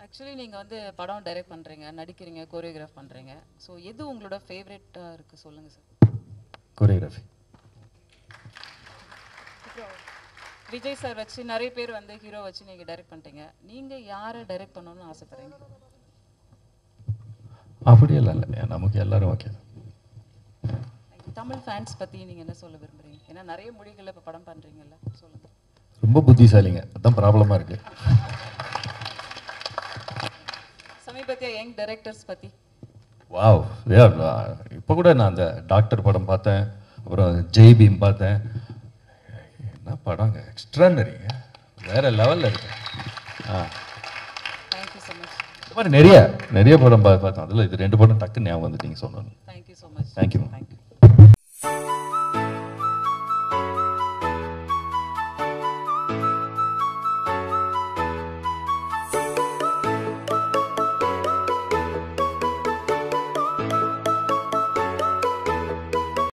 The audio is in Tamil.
ஆக்சுவலி நீங்கள் வந்து படம் டைரக்ட் பண்ணுறீங்க நடிக்கிறீங்க கோரியோகிராஃப் பண்ணுறீங்க ஸோ எது உங்களோட ஃபேவரட்டாக இருக்குது சொல்லுங்கள் சார் கொரியோகிராஃபி விஜய் சார் வச்சு நிறைய பேர் வந்து ஹீரோ வச்சு நீங்கள் டைரக்ட் பண்ணிட்டீங்க நீங்கள் யாரை டைரக்ட் பண்ணணும்னு ஆசைப்படுறீங்க அப்படியெல்லாம் இல்லை நமக்கு எல்லாரும் ஓகே தமிழ் ஃபேன்ஸ் பற்றி நீங்கள் என்ன சொல்ல விரும்புறீங்க ஏன்னா நிறைய மொழிகளில் இப்போ படம் பண்ணுறீங்கல்ல சொல்லுங்கள் ரொம்ப புத்திசாலிங்க அதான் ப்ராப்ளமாக இருக்குது சமீபத்திய யங் டைரக்டர்ஸ் பற்றி வாவ் யா இப்போ கூட நான் அந்த டாக்டர் படம் பார்த்தேன் அப்புறம் ஜெய் பீம் பார்த்தேன் என்ன படங்க எக்ஸ்ட்ரானரிங்க வேற லெவலில் இருக்கு ஆ தேங்க்யூ ஸோ மச் இந்த மாதிரி நிறைய நிறைய படம் பா- பார்த்தோம் அதில் இது ரெண்டு படம் டக்குன்னு ஞாபகம் வந்துட்டீங்க சொன்னோன்னு thank you so much Thank you. Thank you